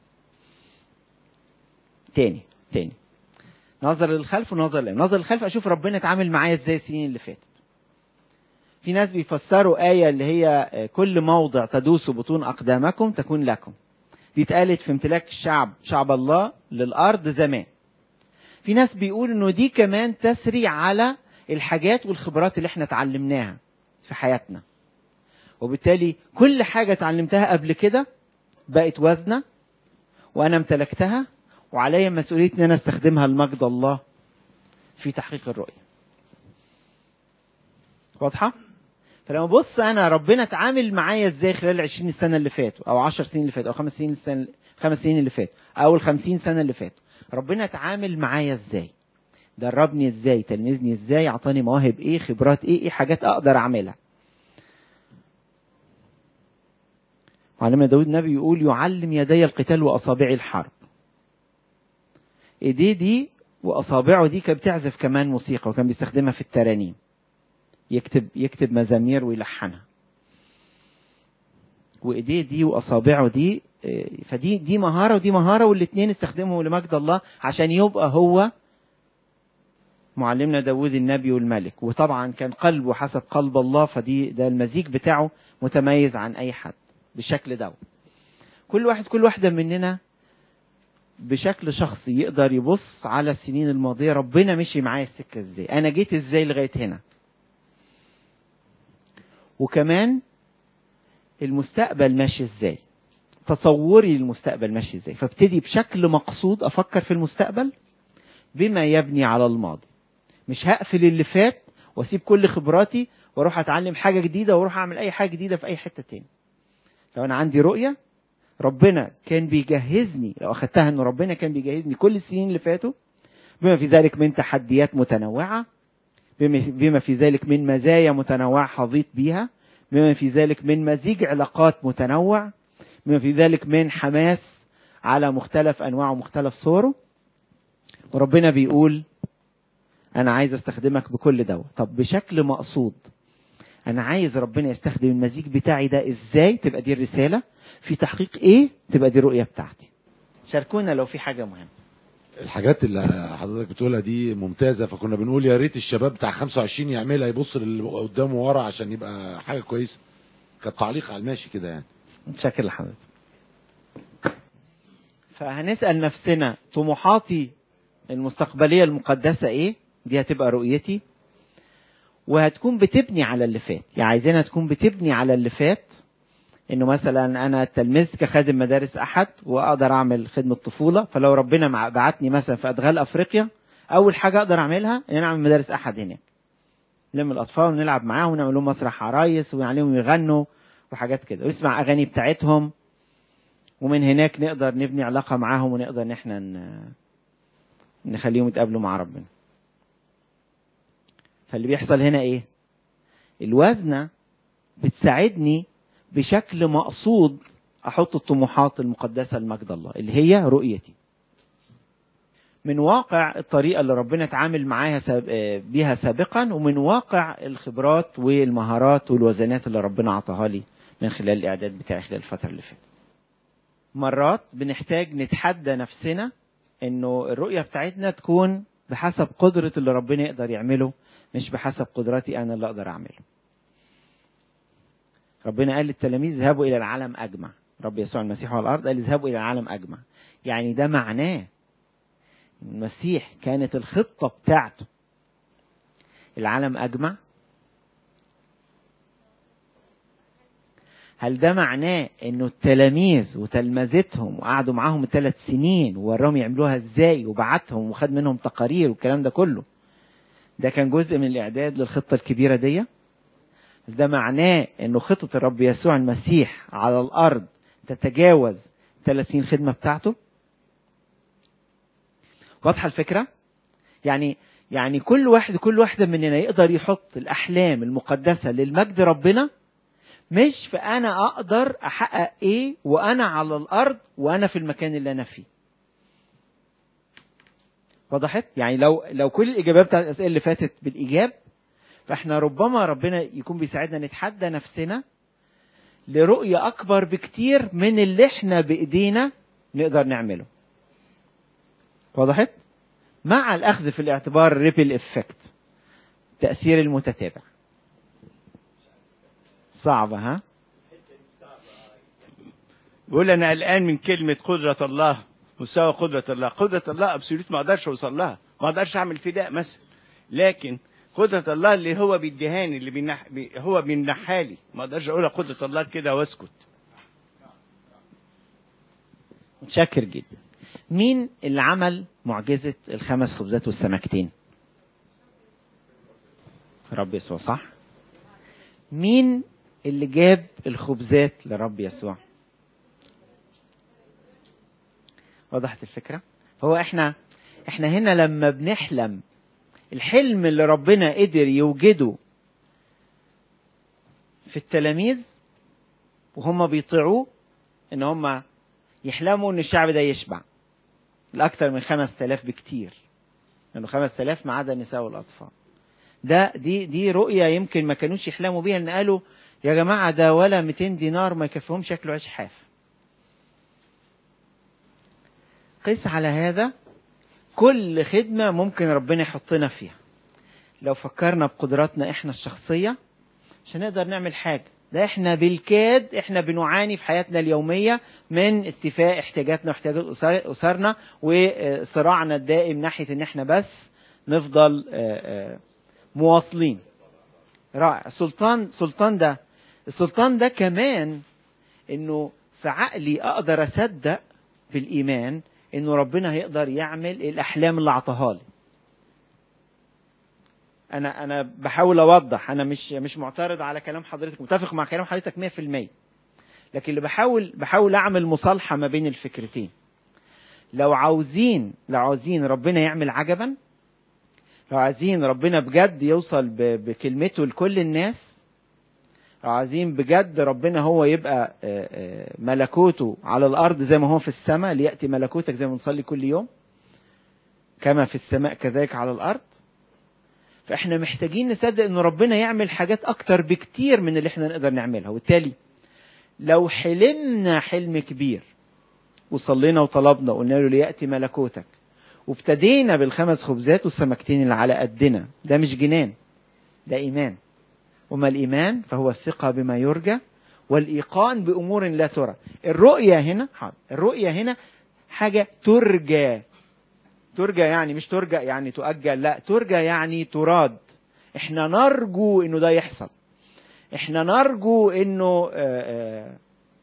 تاني تاني نظر للخلف ونظر للأمام نظر للخلف أشوف ربنا اتعامل معايا ازاي السنين اللي فاتت في ناس بيفسروا آية اللي هي كل موضع تدوس بطون أقدامكم تكون لكم دي اتقالت في امتلاك الشعب شعب الله للأرض زمان في ناس بيقول انه دي كمان تسري على الحاجات والخبرات اللي احنا اتعلمناها في حياتنا وبالتالي كل حاجة اتعلمتها قبل كده بقت وزنة وانا امتلكتها وعليا مسؤولية ان انا استخدمها لمجد الله في تحقيق الرؤية واضحة؟ فلما بص انا ربنا اتعامل معايا ازاي خلال العشرين سنة اللي فاتوا او عشر سنين اللي فاتوا او خمس سنين السنة خمس سنين اللي فاتوا او الخمسين سنة اللي فاتوا ربنا اتعامل معايا ازاي دربني ازاي تلمذني ازاي اعطاني مواهب ايه خبرات ايه ايه حاجات اقدر اعملها معلمنا داود النبي يقول يعلم يدي القتال واصابعي الحرب ايديه دي واصابعه دي كانت بتعزف كمان موسيقى وكان بيستخدمها في الترانيم يكتب يكتب مزامير ويلحنها وايديه دي واصابعه دي فدي دي مهاره ودي مهاره والاثنين استخدموا لمجد الله عشان يبقى هو معلمنا داود النبي والملك وطبعا كان قلبه حسب قلب الله فدي ده المزيج بتاعه متميز عن اي حد بالشكل ده كل واحد كل واحده مننا بشكل شخصي يقدر يبص على السنين الماضيه ربنا مشي معايا السكه ازاي انا جيت ازاي لغايه هنا وكمان المستقبل ماشي ازاي تصوري للمستقبل ماشي ازاي فابتدي بشكل مقصود افكر في المستقبل بما يبني على الماضي مش هقفل اللي فات واسيب كل خبراتي واروح اتعلم حاجه جديده واروح اعمل اي حاجه جديده في اي حته تاني لو انا عندي رؤيه ربنا كان بيجهزني لو اخدتها انه ربنا كان بيجهزني كل السنين اللي فاتوا بما في ذلك من تحديات متنوعه بما في ذلك من مزايا متنوعه حظيت بيها بما في ذلك من مزيج علاقات متنوع بما في ذلك من حماس على مختلف انواعه ومختلف صوره وربنا بيقول انا عايز استخدمك بكل دواء طب بشكل مقصود انا عايز ربنا يستخدم المزيج بتاعي ده ازاي تبقى دي الرساله في تحقيق ايه تبقى دي الرؤيه بتاعتي شاركونا لو في حاجه مهمه الحاجات اللي حضرتك بتقولها دي ممتازه فكنا بنقول يا ريت الشباب بتاع 25 يعملها يبص اللي قدامه ورا عشان يبقى حاجه كويسه كانت تعليق على الماشي كده يعني متشكر لحضرتك فهنسال نفسنا طموحاتي المستقبليه المقدسه ايه دي هتبقى رؤيتي وهتكون بتبني على اللي فات يعني عايزينها تكون بتبني على اللي فات انه مثلا انا تلمذت كخادم مدارس احد واقدر اعمل خدمه طفوله فلو ربنا مع- بعتني مثلا في ادغال افريقيا اول حاجه اقدر اعملها ان انا اعمل مدارس احد هناك نلم الاطفال ونلعب معاهم ونعمل لهم مسرح عرايس ونعلمهم يغنوا وحاجات كده ونسمع اغاني بتاعتهم ومن هناك نقدر نبني علاقه معاهم ونقدر ان احنا ن- نخليهم يتقابلوا مع ربنا فاللي بيحصل هنا ايه الوزنه بتساعدني بشكل مقصود احط الطموحات المقدسه لمجد الله اللي هي رؤيتي من واقع الطريقه اللي ربنا اتعامل معاها ساب- آه، بيها سابقا ومن واقع الخبرات والمهارات والوزنات اللي ربنا عطاها لي من خلال الاعداد بتاعي خلال الفتره اللي فاتت مرات بنحتاج نتحدى نفسنا انه الرؤيه بتاعتنا تكون بحسب قدره اللي ربنا يقدر يعمله مش بحسب قدراتي انا اللي اقدر اعمله ربنا قال للتلاميذ اذهبوا الى العالم اجمع رب يسوع المسيح على الارض قال اذهبوا الى العالم اجمع يعني ده معناه المسيح كانت الخطه بتاعته العالم اجمع هل ده معناه انه التلاميذ وتلمذتهم وقعدوا معاهم ثلاث سنين ووراهم يعملوها ازاي وبعتهم وخد منهم تقارير والكلام ده كله ده كان جزء من الاعداد للخطه الكبيره دي ده معناه انه خطه الرب يسوع المسيح على الارض تتجاوز 30 خدمه بتاعته واضحه الفكره يعني يعني كل واحد كل واحده مننا يقدر يحط الاحلام المقدسه للمجد ربنا مش في انا اقدر احقق ايه وانا على الارض وانا في المكان اللي انا فيه وضحت يعني لو لو كل الاجابات بتاعت الاسئله اللي فاتت بالايجاب فاحنا ربما ربنا يكون بيساعدنا نتحدى نفسنا لرؤية أكبر بكتير من اللي احنا بإيدينا نقدر نعمله. وضحت؟ مع الأخذ في الاعتبار ريبل افكت تأثير المتتابع. صعبة ها؟ بيقول انا قلقان من كلمه قدره الله مستوى قدره الله قدره الله ابسوليوت ما اقدرش اوصل لها ما اقدرش اعمل فداء مثلا لكن قدره الله اللي هو بيديهاني اللي بينح... بي... هو بيمنحها لي ما اقدرش اقولها قدره الله كده واسكت متشكر جدا. مين اللي عمل معجزة الخمس خبزات والسمكتين؟ رب يسوع صح؟ مين اللي جاب الخبزات لرب يسوع؟ وضحت الفكرة؟ هو احنا احنا هنا لما بنحلم الحلم اللي ربنا قدر يوجده في التلاميذ وهم بيطيعوه ان هم يحلموا ان الشعب ده يشبع لاكثر من خمس تلاف بكتير لانه خمس تلاف ما عدا النساء والاطفال ده دي دي رؤيه يمكن ما كانوش يحلموا بيها ان قالوا يا جماعه ده ولا 200 دينار ما يكفيهمش شكله عيش حاف قس على هذا كل خدمه ممكن ربنا يحطنا فيها لو فكرنا بقدراتنا احنا الشخصيه مش هنقدر نعمل حاجه ده احنا بالكاد احنا بنعاني في حياتنا اليومية من استيفاء احتياجاتنا واحتياجات أسر- أسرنا وصراعنا الدائم ناحية ان احنا بس نفضل آه، آه، مواصلين رائع سلطان سلطان ده السلطان ده كمان انه في عقلي اقدر اصدق بالايمان انه ربنا هيقدر يعمل الاحلام اللي عطاها لي انا انا بحاول اوضح انا مش مش معترض على كلام حضرتك متفق مع كلام حضرتك 100% لكن اللي بحاول بحاول اعمل مصالحه ما بين الفكرتين لو عاوزين لو عاوزين ربنا يعمل عجبا لو عايزين ربنا بجد يوصل ب- بكلمته لكل الناس لو عايزين بجد ربنا هو يبقى آه، آه، ملكوته على الارض زي ما هو في السماء لياتي ملكوتك زي ما بنصلي كل يوم كما في السماء كذلك على الارض فاحنا محتاجين نصدق ان ربنا يعمل حاجات اكتر بكتير من اللي احنا نقدر نعملها وبالتالي لو حلمنا حلم كبير وصلينا وطلبنا وقلنا له لياتي ملكوتك وابتدينا بالخمس خبزات والسمكتين اللي على قدنا ده مش جنان ده ايمان وما الايمان فهو الثقه بما يرجى والايقان بامور لا ترى الرؤيه هنا حاضر الرؤيه هنا حاجه ترجى ترجى يعني مش ترجى يعني تؤجل لا ترجى يعني تراد احنا نرجو انه ده يحصل احنا نرجو انه آه، آه،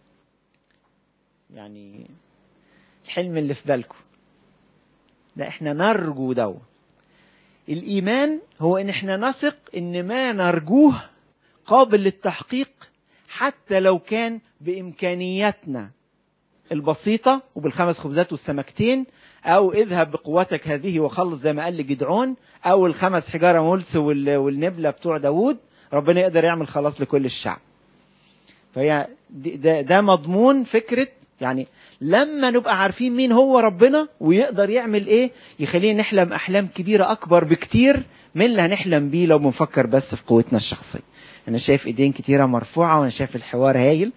يعني الحلم اللي في بالكم ده احنا نرجو ده الايمان هو ان احنا نثق ان ما نرجوه قابل للتحقيق حتى لو كان بامكانياتنا البسيطة وبالخمس خبزات والسمكتين او اذهب بقوتك هذه وخلص زي ما قال لجدعون او الخمس حجارة ملس وال- والنبلة بتوع داوود ربنا يقدر يعمل خلاص لكل الشعب فهي دي- ده, ده مضمون فكرة يعني لما نبقى عارفين مين هو ربنا ويقدر يعمل ايه يخلينا نحلم احلام كبيرة اكبر بكتير من اللي هنحلم بيه لو بنفكر بس في قوتنا الشخصية انا شايف ايدين كتيرة مرفوعة وانا شايف الحوار هايل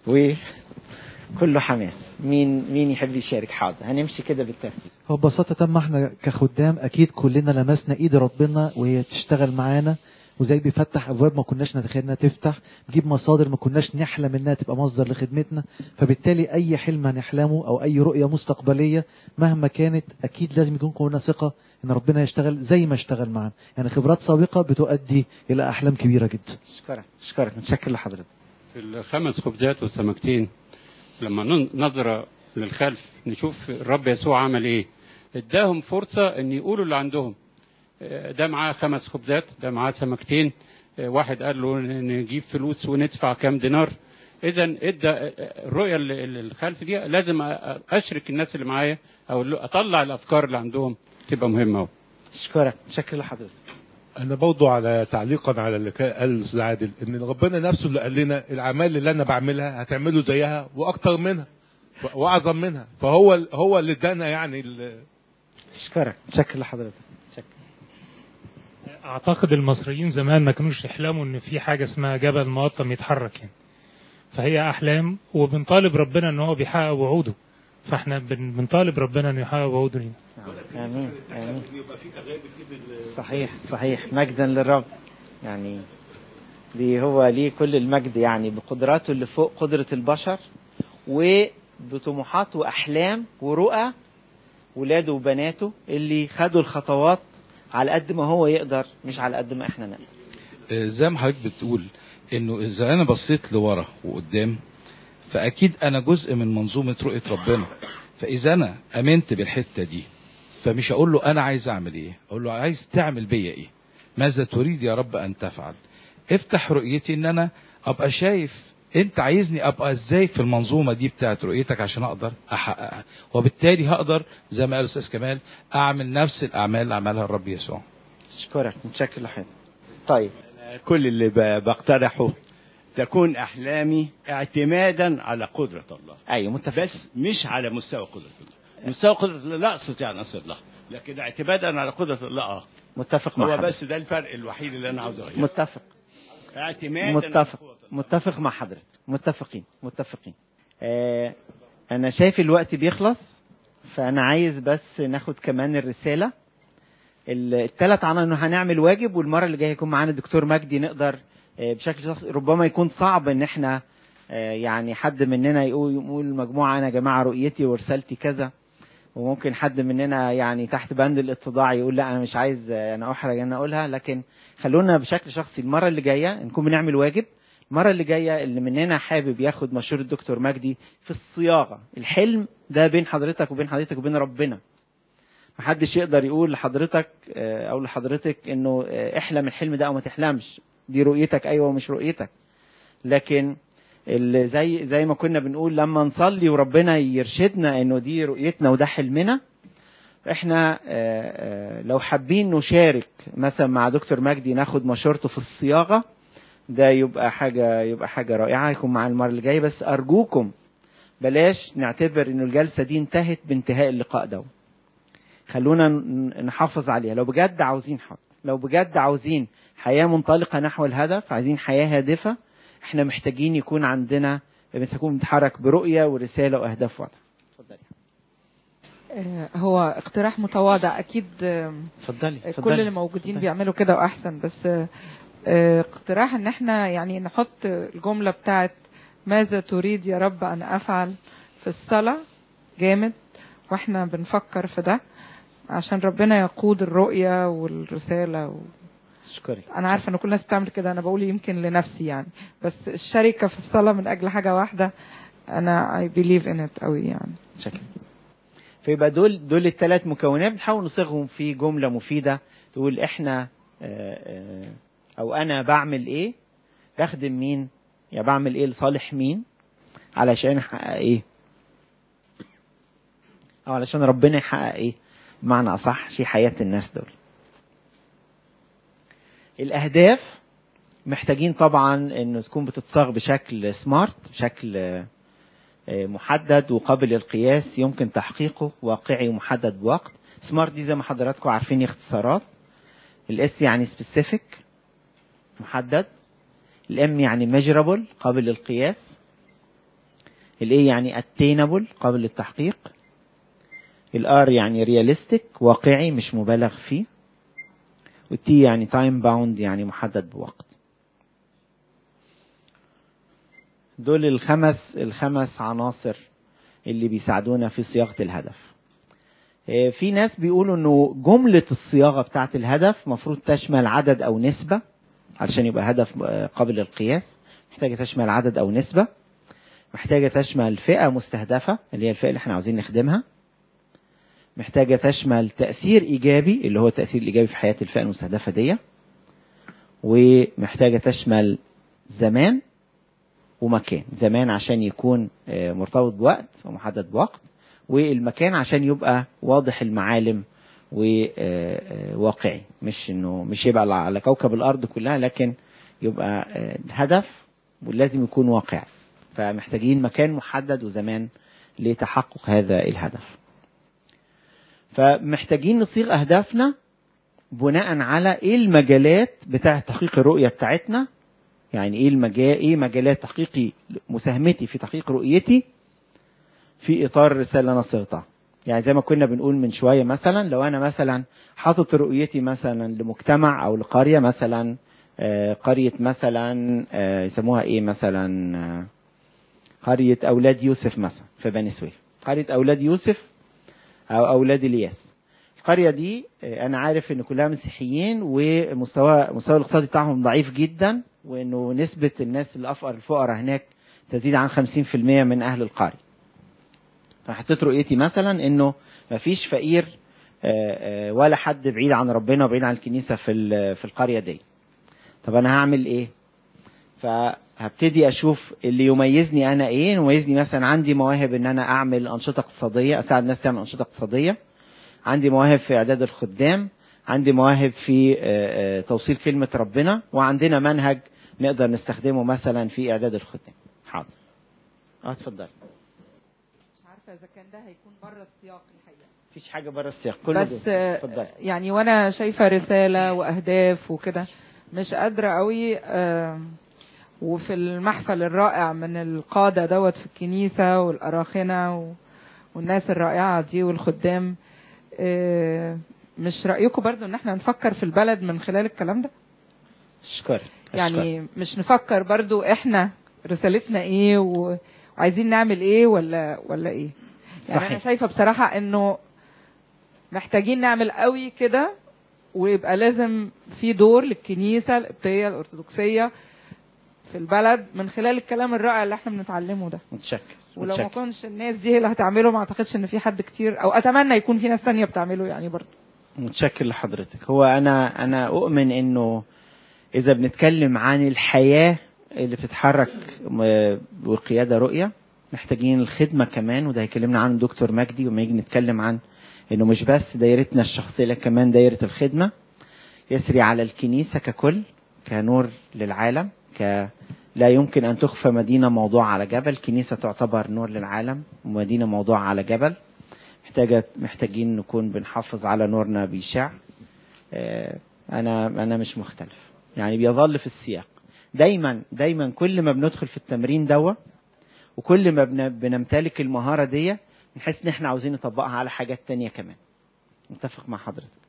وكله حماس مين مين يحب يشارك حاضر هنمشي كده بالترتيب هو ببساطة تم احنا كخدام اكيد كلنا لمسنا ايد ربنا وهي تشتغل معانا وزي بيفتح ابواب ما كناش نتخيل انها تفتح بيجيب مصادر ما كناش نحلم انها تبقى مصدر لخدمتنا فبالتالي اي حلم هنحلمه او اي رؤية مستقبلية مهما كانت اكيد لازم يكون كلنا ثقة ان ربنا يشتغل زي ما اشتغل معانا يعني خبرات سابقة بتؤدي الى احلام كبيرة جدا اشكرك اشكرك متشكر لحضرتك في الخمس خبزات والسمكتين لما نن- نظرة للخلف نشوف الرب يسوع عمل ايه اداهم فرصة ان يقولوا اللي عندهم آه، ده معاه خمس خبزات ده معاه سمكتين آه، واحد قال له ن- نجيب فلوس وندفع كام دينار اذا ادى آه، الرؤية اللي اللي الخلف دي لازم أ- أ- اشرك الناس اللي معايا او اللي- اطلع الافكار اللي عندهم تبقى مهمة أوي. اشكرك متشكر لحضرتك انا برضه على تعليقا على اللي كان قال الاستاذ عادل ان ربنا نفسه اللي قال لنا الاعمال اللي انا بعملها هتعملوا زيها واكتر منها و- واعظم منها فهو ال- هو اللي ادانا يعني ال- اشكرك متشكر لحضرتك اعتقد المصريين زمان ما كانوش يحلموا ان في حاجه اسمها جبل مقطم يتحرك يعني فهي احلام وبنطالب ربنا ان هو بيحقق وعوده فاحنا بن- بنطالب ربنا انه يحقق وعوده لينا امين امين صحيح صحيح مجدا للرب يعني دي هو ليه كل المجد يعني بقدراته اللي فوق قدرة البشر وبطموحات وأحلام ورؤى ولاده وبناته اللي خدوا الخطوات على قد ما هو يقدر مش على قد ما احنا نقدر آه، زي ما حضرتك بتقول انه اذا انا بصيت لورا وقدام فاكيد انا جزء من منظومه رؤيه ربنا فاذا انا امنت بالحته دي فمش اقول له انا عايز اعمل ايه اقول له عايز تعمل بيا ايه ماذا تريد يا رب ان تفعل افتح رؤيتي ان انا ابقى شايف انت عايزني ابقى ازاي في المنظومه دي بتاعت رؤيتك عشان اقدر احققها وبالتالي هقدر زي ما قال الاستاذ كمال اعمل نفس الاعمال اللي عملها الرب يسوع اشكرك متشكر لحضرتك طيب كل اللي ب- بقترحه تكون احلامي اعتمادا على قدره الله ايوه متفق بس مش على مستوى قدره الله مستوى قدره الله لا استطيع ان اصل لها لكن اعتمادا على قدره الله اه متفق مع هو حضرتك بس ده الفرق الوحيد اللي انا عاوز اغيره متفق اعتمادا متفق متفق مع حضرتك متفقين متفقين آه انا شايف الوقت بيخلص فانا عايز بس ناخد كمان الرساله الثلاث عناصر انه هنعمل واجب والمره اللي جايه يكون معانا الدكتور مجدي نقدر آه بشكل شخصي ربما يكون صعب ان احنا آه يعني حد مننا يقول يقول مجموعه انا يا جماعه رؤيتي ورسالتي كذا وممكن حد مننا يعني تحت بند الاتضاع يقول لا انا مش عايز آه، انا احرج ان اقولها لكن خلونا بشكل شخصي المره اللي جايه نكون بنعمل واجب المره اللي جايه اللي مننا حابب ياخد مشوره الدكتور مجدي في الصياغه الحلم ده بين حضرتك وبين حضرتك وبين ربنا محدش يقدر يقول لحضرتك آه، او لحضرتك انه آه، احلم الحلم ده او ما تحلمش دي رؤيتك ايوه ومش رؤيتك لكن اللي زي زي ما كنا بنقول لما نصلي وربنا يرشدنا انه دي رؤيتنا وده حلمنا احنا آه، آه، لو حابين نشارك مثلا مع دكتور مجدي ناخد مشورته في الصياغه ده يبقى حاجه يبقى حاجه رائعه يكون معانا المره اللي جايه بس ارجوكم بلاش نعتبر انه الجلسه دي انتهت بانتهاء اللقاء ده خلونا ن- نحافظ عليها لو بجد عاوزين حق لو بجد عاوزين حياه منطلقه نحو الهدف عايزين حياه هادفه احنا محتاجين يكون عندنا بنكون بنتحرك برؤيه ورساله واهداف واضحه آه، هو اقتراح متواضع اكيد آه، اتفضلي كل اتفضلي. اللي موجودين بيعملوا كده واحسن بس آه، آه، اقتراح ان احنا يعني نحط الجملة بتاعت ماذا تريد يا رب ان افعل في الصلاة جامد واحنا بنفكر في ده عشان ربنا يقود الرؤية والرسالة و... اشكرك انا عارفه ان كل الناس بتعمل كده انا بقول يمكن لنفسي يعني بس الشركه في الصلاه من اجل حاجه واحده انا I believe in it قوي يعني شكرا فيبقى دول دول الثلاث مكونات بنحاول نصيغهم في جملة مفيدة تقول احنا آه، آه، او انا بعمل ايه بخدم مين يا بعمل ايه لصالح مين علشان احقق ايه او علشان ربنا يحقق ايه بمعنى اصح في حياة الناس دول الاهداف محتاجين طبعا انه تكون بتتصاغ بشكل سمارت بشكل آه، آه، محدد وقابل للقياس يمكن تحقيقه واقعي ومحدد بوقت سمارت دي زي ما حضراتكم عارفين اختصارات الاس يعني سبيسيفيك محدد الام يعني ميجرابل قابل للقياس الاي يعني اتينابل قابل للتحقيق الار يعني رياليستيك واقعي مش مبالغ فيه والتي يعني تايم باوند يعني محدد بوقت دول الخمس الخمس عناصر اللي بيساعدونا في صياغة الهدف آه، في ناس بيقولوا انه جملة الصياغة بتاعة الهدف مفروض تشمل عدد او نسبة علشان يبقى هدف آه، قابل للقياس محتاجة تشمل عدد او نسبة محتاجة تشمل فئة مستهدفة اللي هي الفئة اللي احنا عاوزين نخدمها محتاجة تشمل تأثير إيجابي اللي هو التأثير الإيجابي في حياة الفئة المستهدفة دي ومحتاجة تشمل زمان ومكان زمان عشان يكون آه، مرتبط بوقت ومحدد بوقت والمكان عشان يبقى واضح المعالم وواقعي مش انه مش يبقى على- على كوكب الارض كلها لكن يبقى آه، الهدف ولازم يكون واقعي فمحتاجين مكان محدد وزمان لتحقق هذا الهدف فمحتاجين نصيغ اهدافنا بناء على ايه المجالات بتاعه تحقيق الرؤيه بتاعتنا يعني ايه المجال ايه مجالات تحقيقي مساهمتي في تحقيق رؤيتي في اطار الرساله اللي انا صيغتها يعني زي ما كنا بنقول من شويه مثلا لو انا مثلا حاطط رؤيتي مثلا لمجتمع او لقريه مثلا آه، قريه مثلا آه، يسموها ايه مثلا آه، قريه اولاد يوسف مثلا في بني سويف قريه اولاد يوسف او اولاد الياس القريه دي آه، انا عارف ان كلها مسيحيين ومستوى المستوى الاقتصادي بتاعهم ضعيف جدا وانه نسبه الناس الافقر الفقراء هناك تزيد عن 50% من اهل القريه فحطيت رؤيتي مثلا انه مفيش فقير آه، آه، ولا حد بعيد عن ربنا وبعيد عن الكنيسه في ال- في القريه دي طب انا هعمل ايه فهبتدي اشوف اللي يميزني انا ايه يميزني مثلا عندي مواهب ان انا اعمل انشطه اقتصاديه اساعد الناس تعمل انشطه اقتصاديه عندي مواهب في اعداد الخدام عندي مواهب في آه، آه، توصيل كلمه ربنا وعندنا منهج نقدر نستخدمه مثلا في اعداد الخدام حاضر اه اتفضل مش عارفه اذا كان ده هيكون بره السياق الحقيقه مفيش حاجه بره السياق كله بس جوه. آه، اتفضل يعني وانا شايفه رساله واهداف وكده مش قادره قوي آه، وفي المحفل الرائع من القاده دوت في الكنيسه والاراخنه و- والناس الرائعه دي والخدام آه، مش رايكم برضو ان احنا نفكر في البلد من خلال الكلام ده اشكرك يعني مش نفكر برضو احنا رسالتنا ايه و- وعايزين نعمل ايه ولا ولا ايه يعني صحيح. انا شايفه بصراحه انه محتاجين نعمل قوي كده ويبقى لازم في دور للكنيسه القبطيه الارثوذكسيه في البلد من خلال الكلام الرائع اللي احنا بنتعلمه ده متشكر ولو ما متشكر. كنش الناس دي هي اللي هتعمله ما اعتقدش ان في حد كتير او اتمنى يكون في ناس ثانيه بتعمله يعني برضه متشكر لحضرتك هو انا انا اؤمن انه اذا بنتكلم عن الحياه اللي بتتحرك م- بقياده رؤيه محتاجين الخدمه كمان وده هيكلمنا عنه دكتور مجدي وما يجي نتكلم عن انه مش بس دايرتنا الشخصيه لكن كمان دايره الخدمه يسري على الكنيسه ككل كنور للعالم ك لا يمكن ان تخفى مدينه موضوع على جبل كنيسه تعتبر نور للعالم ومدينه موضوع على جبل محتاجة محتاجين نكون بنحافظ على نورنا بيشع آه، انا انا مش مختلف يعني بيظل في السياق دايما دايما كل ما بندخل في التمرين دوا وكل ما بن- بنمتلك المهارة دي نحس ان احنا عاوزين نطبقها على حاجات تانية كمان متفق مع حضرتك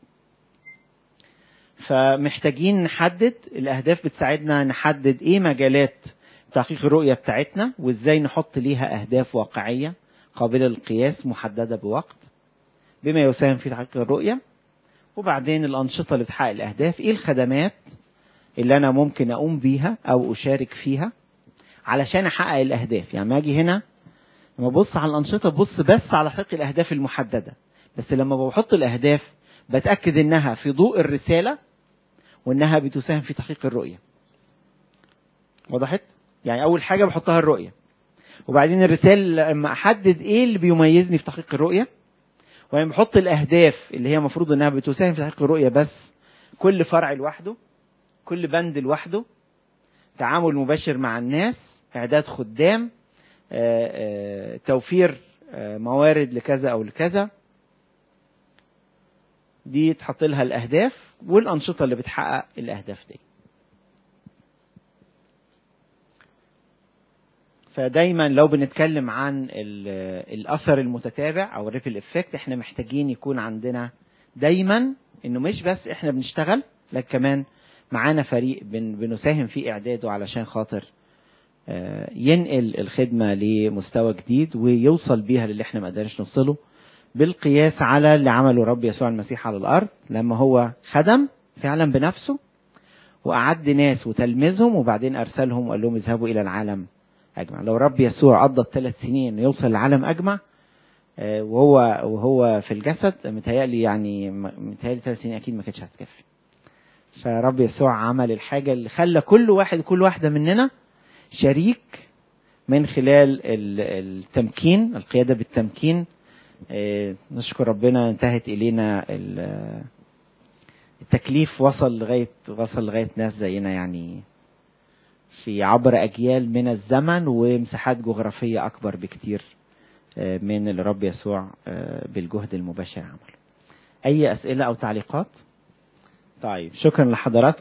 فمحتاجين نحدد الاهداف بتساعدنا نحدد ايه مجالات تحقيق الرؤية بتاعتنا وازاي نحط ليها اهداف واقعية قابلة للقياس محددة بوقت بما يساهم في تحقيق الرؤية وبعدين الأنشطة اللي بتحقق الأهداف إيه الخدمات اللي أنا ممكن أقوم بيها أو أشارك فيها علشان أحقق الأهداف يعني ما أجي هنا لما أبص على الأنشطة ببص بس على تحقيق الأهداف المحددة بس لما بحط الأهداف بتأكد إنها في ضوء الرسالة وإنها بتساهم في تحقيق الرؤية وضحت؟ يعني أول حاجة بحطها الرؤية وبعدين الرسالة لما أحدد إيه اللي بيميزني في تحقيق الرؤية وبعدين بحط الأهداف اللي هي المفروض إنها بتساهم في تحقيق الرؤية بس كل فرع لوحده كل بند لوحده تعامل مباشر مع الناس إعداد خدام آه، آه، توفير آه، موارد لكذا أو لكذا دي تحط لها الأهداف والأنشطة اللي بتحقق الأهداف دي فدايما لو بنتكلم عن ال- الاثر المتتابع او الريفل افكت احنا محتاجين يكون عندنا دايما انه مش بس احنا بنشتغل لكن كمان معانا فريق بن بنساهم في اعداده علشان خاطر آه، ينقل الخدمه لمستوى جديد ويوصل بيها للي احنا ما قدرناش نوصله بالقياس على اللي عمله رب يسوع المسيح على الارض لما هو خدم فعلا بنفسه واعد ناس وتلمذهم وبعدين ارسلهم وقال لهم اذهبوا الى العالم اجمع لو رب يسوع قضى الثلاث سنين انه يوصل للعالم اجمع آه، وهو وهو في الجسد متهيألي يعني م- متهيألي ثلاث سنين اكيد ما كانتش هتكفي فرب يسوع عمل الحاجه اللي خلى كل واحد كل واحده مننا شريك من خلال ال- التمكين القياده بالتمكين آه، نشكر ربنا انتهت الينا ال- التكليف وصل لغايه وصل لغايه ناس زينا يعني في عبر أجيال من الزمن ومساحات جغرافية أكبر بكتير آه، من اللي رب يسوع آه، بالجهد المباشر عمله أي أسئلة أو تعليقات؟ طيب شكرا لحضراتكم